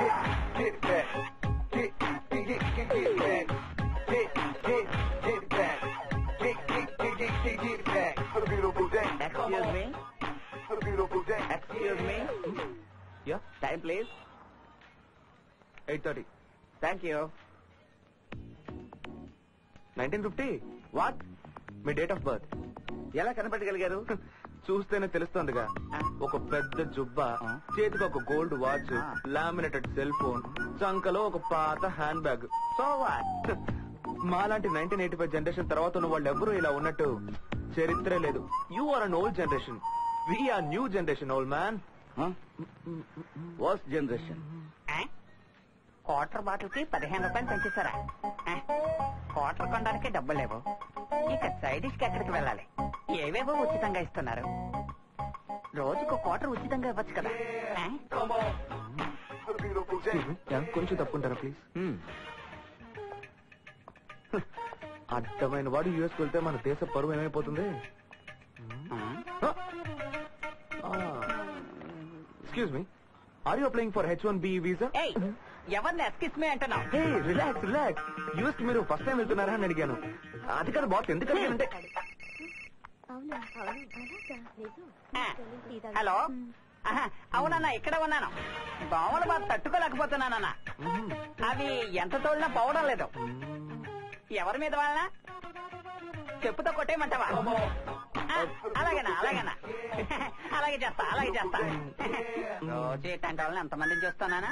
get it back. Get, get, get, get, get it back. Get, get, get it back. Get, get, get, get, get, get it back. For the beautiful day. Excuse me For the beautiful day. Excuse me yeah time please eight thirty thank you nineteen fifty what me date of birth ఎలా కనపడగలిగారు చూస్తేనే తెలుస్తోందిగా ఒక పెద్ద జుబ్బా ఆ. చేతికి ఒక gold watch ఆ. Laminated cell phone చంకలో ఒక పాత హ్యాండ్ బ్యాగ్ సో వాట్ మాలాంటి నైన్టీన్ ఎయిటీ ఫైవ్ జనరేషన్ తర్వాత ఉన్న వాళ్ళు ఎవరు ఇలా ఉన్నట్టు చరిత్రే లేదు you are an old generation we are new generation old man worst generation quarter bottle కి పదిహేను రూపాయలు పెంచేశారా ఆ, క్వార్టర్ కొనడానికి డబ్బులు లేవు ఇక సైడ్ డిష్ కి ఎక్కడికి వెళ్ళాలి ఏవేవో ఉచితంగా ఇస్తున్నారు రోజుకు క్వార్టర్ ఉచితంగా ఇవ్వచ్చు కదా ఆ? For the beautiful day. కొంచెం తప్పుకుంటారా ప్లీజ్ అర్థమైన వాడు యుఎస్ వెళ్తే మన దేశ పరువు ఏమైపోతుంది ఆ? Excuse me are you applying for H one B visa ఏయ్ ఎవరిని ఎస్కిస్ మీ అంటున్నావు హే రిలాక్స్ రిలాక్స్ యుఎస్ కి మీరు ఫస్ట్ టైం వెళ్తున్నారా అని అడిగాను అది కాదు బాస్ ఎందుకు అడిగానంటే అవునా అవును అలాగా నిజం ఆ, హలో ఆహా, అవునన్నా ఇక్కడ ఉన్నాను దోమల బాధ తట్టుకోలేకపోతున్నానన్నా మ్మ్. అవి ఎంత తోడినా పోవడం లేదు ఎవరి మీద వాళ్ళ చెప్పుతో కొట్టేయమంటావా ఆ, అలాగేనా అలాగేనా అలాగే చేస్తా అలాగే చేస్తా రోజు ఇట్లాంటి వాళ్ళని ఎంతమందిని చూస్తున్నానా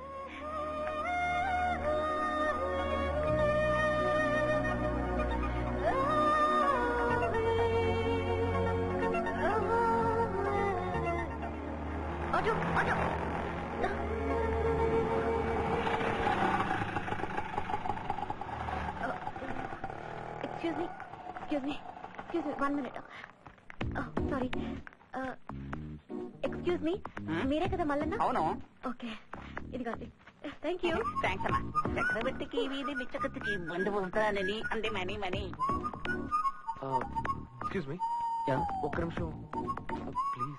auto auto excuse me excuse me excuse me one minute sorry excuse me Hmm? మీరే కదా మల్లన్న అవును ఓకే ఇదిగోండి థ్యాంక్ యూ థ్యాంక్స్ అమ్మా చక్రవర్తికి వీధి బిచ్చకత్తికి బంధు అవుతానని అంటే మనీ మనీ ఎక్స్క్యూజ్ మీ ఒక్క నిమిషం ప్లీజ్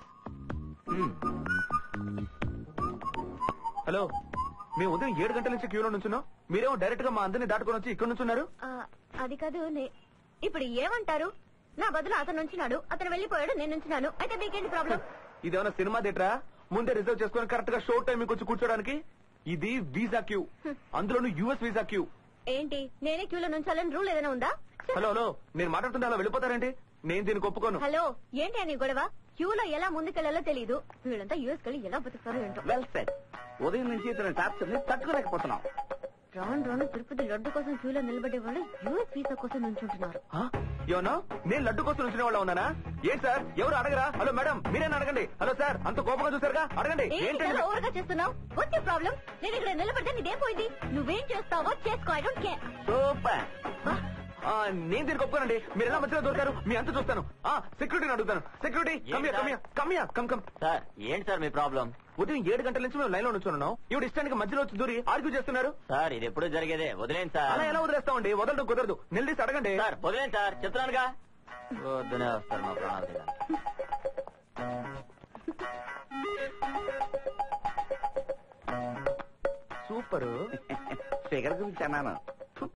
హలో మేము ఉదయం ఏడు గంటల నుంచి క్యూలో నుంచున్నాం మీరేమో డైరెక్ట్ గా మా అందరిని దాటుకొని వచ్చి ఇక్కడ నుంచున్నారు అది కాదు నే- ఇప్పుడు ఏమంటారు నా బదులు అతను నుంచున్నాడు అతను వెళ్ళిపోయాడు నేను నుంచున్నాను అయితే మీకేంటి ప్రాబ్లం ఇదేమైనా సినిమా థియేటరా ముందే రిజర్వ్ చేసుకొని కరెక్ట్ గా షో టైం మీకు వచ్చి కూర్చోడానికి ఇది వీసా క్యూ అందులోను యుఎస్ వీసా క్యూ ఏంటి నేనే క్యూలో నుంచాలని రూల్ ఏదైనా ఉందా హలో హలో నేను మాట్లాడుతుంటే అలా వెళ్ళిపోతారేంటి నేను దీనికి ఒప్పుకోను హలో ఏంటి అని గొడవ క్యూలో ఎలా ముందుకెళ్లాలో తెలియదు వీళ్ళంతా యూఎస్ కెళ్ళి ఎలా బతుకుతారో ఏంటో వెల్ సెట్ ఉదయం నుంచి ఇతని టార్చర్ ని తట్టుకోలేకపోతున్నాం రాను రాను తిరుపతి లడ్డు కోసం క్యూలో నిలబడే వాళ్ళు యూఎస్ వీసా కోసం నుంచుంటున్నారు ఏమన్నా నేను లడ్డు కోసం వచ్చిన వాళ్ళ ఉన్నానా ఏంటి సార్ ఎవరు అడగరా హలో మేడం మీరేనా అడగండి హలో సార్ అంత కోపంగా చూసారుగా అడగండి ఏంటి ఏంటండి చాలా ఓవర్ గా చేస్తున్నావు వచ్చే ప్రాబ్లం నేను ఇక్కడ నిలబడితే నీదేం పోయింది నువ్వేం చేస్తావో చేసుకో ఐ డోంట్ కేర్ సూపర్ ఆ, నేను దీనికి ఒప్పుకోనండి మీరు ఎలా మధ్యలో దొరికారు మీ అంత చూస్తాను ఆ సెక్యూరిటీని అడుగుతాను security come here come here come here come come sir ఏంటి సార్ మీ ప్రాబ్లం ఉదయం ఏడు గంటల నుంచి మేము లైన్ లో నుంచున్నాం ఇవి ఇష్టానికి మధ్యలో వచ్చి దూరి ఆర్గ్యూ చేస్తున్నారు సార్ ఇది ఎప్పుడు జరిగేదే వదిలేండి అలా ఎలా వదిలేస్తామండి వదలడం కుదరదు నిలదీసి అడగండి సార్ వదిలేండి సార్ చెప్తున్నానుగా వద్దునే వస్తారు మా ప్రాణాలు తీయడానికి. సూపర్ ఫిగర్ గురించి అన్నాను